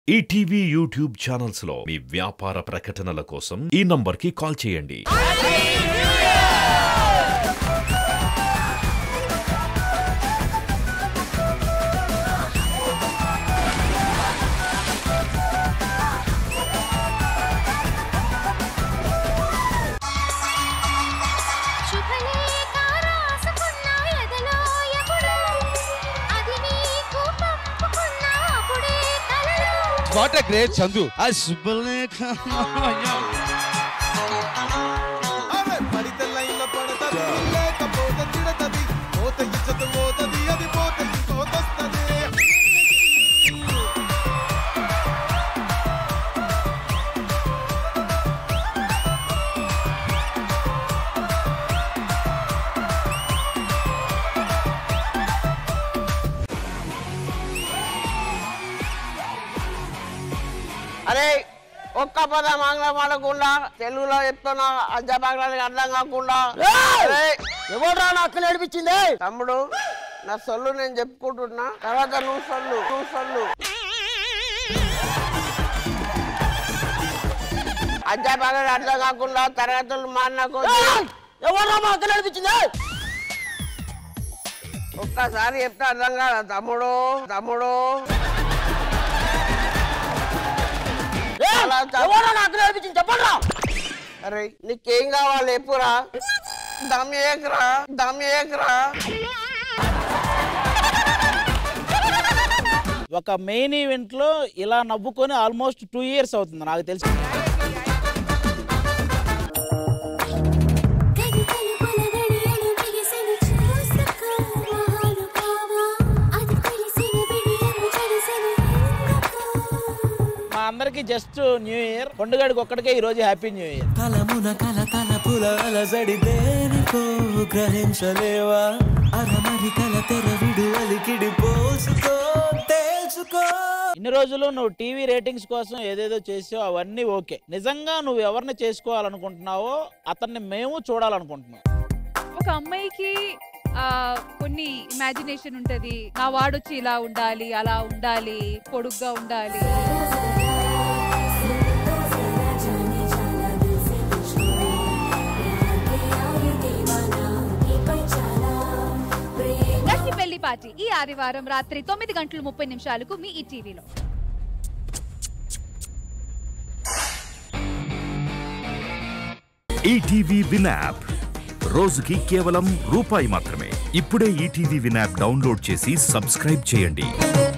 ETV YouTube channels లో మీ వ్యాపార ప్రకటనల కోసం ఈ నంబర్కి కాల్ చేయండి శుభలేఖ రాసుకున్న ఎదలో ఎప్పుడు అది నీకు పంపుకున్న అప్పుడే కలలో వాట్ ఎ గ్రేట్ చందు ఆ శుభలేఖ అరే పడితే లైన్లో పడతది లేకపోతే తిడతది పోత ఇచ్చత పోతది అది పోత ఇంకోతొస్తది అరే ఒక్క పదం ఆంగ్లం ఆడకుండా తెలుగులో చెప్తున్నా అధ్యాపకులకు అర్థం కాకుండా అరే, ఎవడ్రా నా అక్కలు ఏడిపించింది తమ్ముడు నా సొల్లు నేను చెప్పుకుంటున్నా తర్వాత నువ్వు సొల్లు నువ్వు సొల్లు అధ్యాపకులకు అర్థం కాకుండా తరగతులు మారిన కొద్దీ ఎవడ్రా మా అక్కలు ఏడిపించింది ఒక్కసారి చెప్తే అర్థం కాదా తమ్ముడు తమ్ముడు ఏయ్, అలా చెప్ప- ఎవడ్రా నా అక్కలు ఏడిపించింది చెప్పండిరా అరే నీకేం కావాలి ఎప్పురా దమ్ ఏకరా దమ్ ఏకరా ఒక మెయిన్ ఈవెంట్ లో ఇలా నవ్వుకొని ఆల్మోస్ట్ టూ ఇయర్స్ అవుతుంది నాకు తెలిసి గది తలుపుల గడియలు బిగిసెను చూసుకో మహానుభావా అది తెలిసిన బిడియము చెరిసెను ఎందుకో మా అందరికి జస్ట్ న్యూ ఇయర్ పండుగడికి ఒక్కడికే ఈ రోజు హ్యాపీ న్యూ ఇయర్ తలమున కల తలపుల అలజడి దేనికో గ్రహించలేవా అరమరి కల తెర విడు అలికిడి పోసుకో తేల్చుకో ఇన్ని రోజులు నువ్వు టీవీ రేటింగ్స్ కోసం ఏదేదో చేసావు అవన్నీ ఓకే నిజంగా నువ్వు ఎవరిని చేసుకోవాలనుకుంటున్నావో అతన్ని మేము చూడాలనుకుంటున్నాం ఒక అమ్మాయికి ఆ, కొన్ని ఇమాజినేషన్ ఉంటది నా వాడొచ్చి ఇలా ఉండాలి అలా ఉండాలి పొడుగ్గా ఉండాలి గట్టి పెళ్లి పార్టీ ఈ ఆదివారం రాత్రి తొమ్మిది గంటల ముప్పై నిమిషాలకు మీ ఈ టీవీలో ఈటీవీ విన్ యాప్ రోజుకి కేవలం రూపాయి మాత్రమే ఇప్పుడే ఈటీవీ విన్ యాప్ డౌన్లోడ్ చేసి సబ్స్క్రైబ్ చేయండి